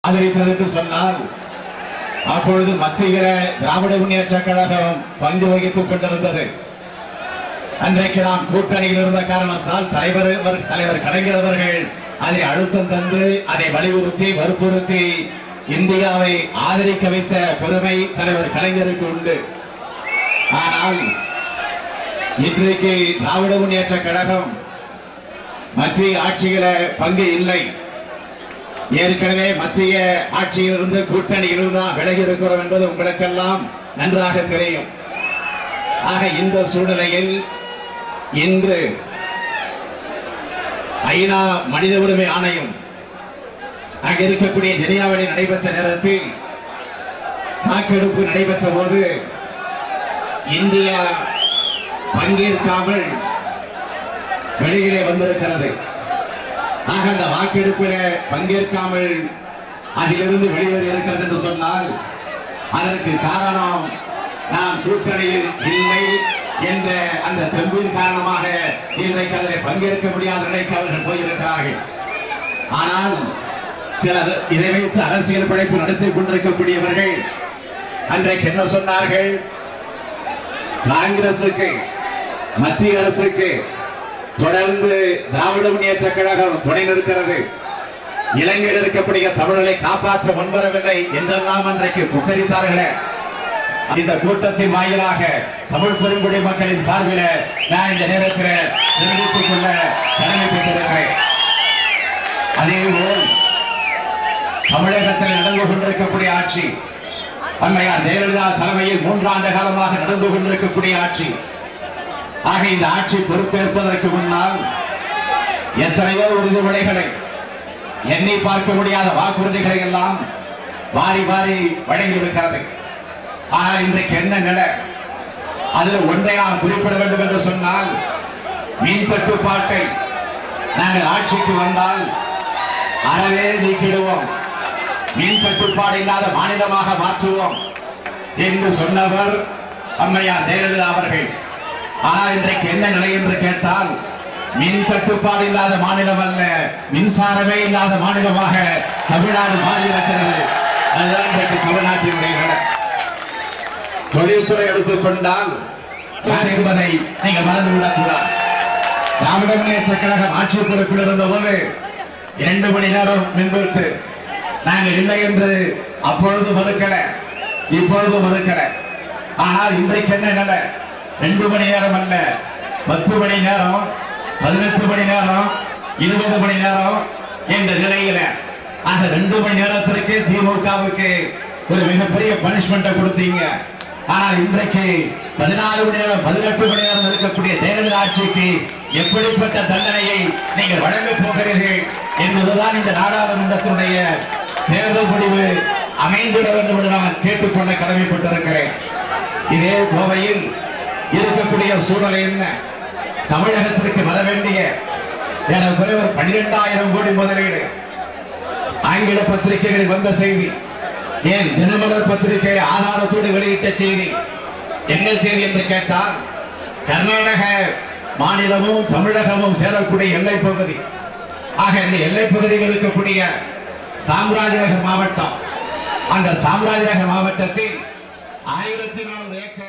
ஆதரித்தது என்று சொன்னால் அப்பொழுது மத்தியில திராவிட முன்னேற்ற கழகம் பங்கு வகித்துக் கொண்டிருந்தது அன்றைக்கு நாம் கூட்டணியில் இருந்த காரணத்தால் தலைவர் அவர்- தலைவர் கலைஞர் அவர்கள் அதை அழுத்தம் தந்து அதை வலியுறுத்தி வற்புறுத்தி இந்தியாவை ஆதரிக்க வைத்த பெருமை தலைவர் கலைஞருக்கு உண்டு ஆனால் இன்றைக்கு திராவிட முன்னேற்ற கழகம் மத்திய ஆட்சியில பங்கு இல்லை ஏற்கனவே மத்திய ஆட்சியிலிருந்து கூட்டணியிலிருந்து நாம் விலகி இருக்கிறோம் என்பது உங்களுக்கெல்லாம் நன்றாக தெரியும் ஆக இந்த சூழ்நிலையில் இன்று ஐநா மனித உரிமை ஆணையம் அங்க இருக்கக்கூடிய ஜெனியாவில் நடைபெற்ற நேரத்தில் வாக்கெடுப்பு நடைபெற்ற போது இந்தியா பங்கேற்காமல் வெளியிலே வந்திருக்கிறது ஆக அந்த வாக்கெடுப்பில பங்கேற்காமல் அதிலிருந்து வெளியேறி இருக்கிறது என்று சொன்னால் அதற்கு காரணம் நாம் கூட்டணியில் இல்லை என்ற அந்த தெம்பின் காரணமாக இன்றைக்கு அதில் பங்கேற்க முடியாத நிலைக்கு அவர்கள் போயிருக்கிறார்கள் ஆனால் சிலர் இதை வைத்து அரசியல் பிழைப்பு நடத்திக் கொண்டிருக்கக்கூடியவர்கள் அன்றைக்கு என்ன சொன்னார்கள் காங்கிரசுக்கு மத்திய அரசுக்கு தொடர்ந்து திராவிட முன்னேற்ற கழகம் துணை நிற்கிறது இலங்கையில் இருக்கக்கூடிய தமிழர்களை காப்பாற்ற முன்வரவில்லை என்றெல்லாம் அன்றைக்கு புகரித்தார்களே இந்த கூட்டத்தின் வாயிலாக தமிழ் பெருங்குடி மக்களின் சார்பில் நான் இந்த நேரத்தில் தெரிவித்துக் கொள்ள கடமைப்பட்டிருக்கிறேன் அதேபோல் தமிழகத்தில் நடந்து கொண்டிருக்கக்கூடிய ஆட்சி அம்மையார் ஜெயலலிதா தலைமையில் மூன்றாண்டு காலமாக நடந்து கொண்டிருக்கக்கூடிய ஆட்சி ஆக இந்த ஆட்சி பொறுப்பேற்பதற்கு முன்னால் எத்தனையோ உறுதிமொழிகளை எண்ணி பார்க்க முடியாத வாக்குறுதிகளை எல்லாம் வாரி வாரி வழங்கியிருக்கிறது ஆனால் இன்றைக்கு என்ன நிலை அதில் ஒன்றை நாம் குறிப்பிட வேண்டும் என்று சொன்னால் மீன் தட்டுப்பாட்டை நாங்கள் ஆட்சிக்கு வந்தால் அறவே நீக்கிடுவோம் மீன் கட்டுப்பாடு இல்லாத மாநிலமாக மாற்றுவோம் என்று சொன்னவர் அம்மையார் ஜெயலலிதா அவர்கள் ஆனால் இன்றைக்கு என்ன நிலை என்று கேட்டால் மின் தட்டுப்பாடு இல்லாத மாநிலம் அல்ல மின்சாரமே இல்லாத மாநிலமாக தமிழ்நாடு மாறியிருக்கிறது அதுதான் இன்றைக்கு தமிழ்நாட்டினுடைய நிலை தொழில்துறை எடுத்துக்கொண்டால் யார் என்பதை நீங்கள் மறந்துவிடக் கூடாது திராவிட முன்னேற்ற கழகம் ஆட்சி பொறுப்பில் இருந்தபோது இரண்டு மணி நேரம் மின்வெட்டு நாங்கள் இல்லை என்று அப்பொழுது மறுக்கல இப்பொழுது மறுக்கல ஆனால் இன்றைக்கு என்ன நிலை ரெண்டு மணி நேரம் அல்ல பத்து மணி நேரம் பதினெட்டு மணி நேரம் இருபது மணி நேரம் என்ற நிலையில ஆக ரெண்டு மணி நேரத்திற்கு திமுகவுக்கு ஒரு மிகப்பெரிய பனிஷ்மெண்ட்டை கொடுத்தீங்க ஆனால் இன்றைக்கு பதினாலு மணி நேரம் பதினெட்டு மணி நேரம் இருக்கக்கூடிய ஜெயலலிதா ஆட்சிக்கு எப்படிப்பட்ட தண்டனையை நீங்கள் வழங்கப் போகிறீர்கள் என்பதுதான் இந்த நாடாளுமன்றத்தினுடைய தேர்தல் முடிவு அமைந்திட வேண்டும் என்று நான் கேட்டுக்கொள்ள கடமைப்பட்டிருக்கிறேன் இதே கோவையில் இருக்கக்கூடிய சூழ்நிலை என்ன தமிழகத்திற்கு வர வேண்டிய ஏறக்குறைய ஒரு பன்னிரெண்டாயிரம் கோடி முதலீடு ஆங்கில பத்திரிகைகளில் வந்த செய்தி ஏன் தினமலர் பத்திரிகை ஆதாரத்தோடு வெளியிட்ட செய்தி என்ன செய்தி என்று கேட்டால் கர்நாடக மாநிலமும் தமிழகமும் சேரக்கூடிய எல்லை பகுதி ஆக இந்த எல்லை பகுதியில் இருக்கக்கூடிய சாம்ராஜ்யநகர் மாவட்டம் அந்த சாம்ராஜ்யநகர் மாவட்டத்தில் ஆயிரத்தி நானூறு ஏக்கர்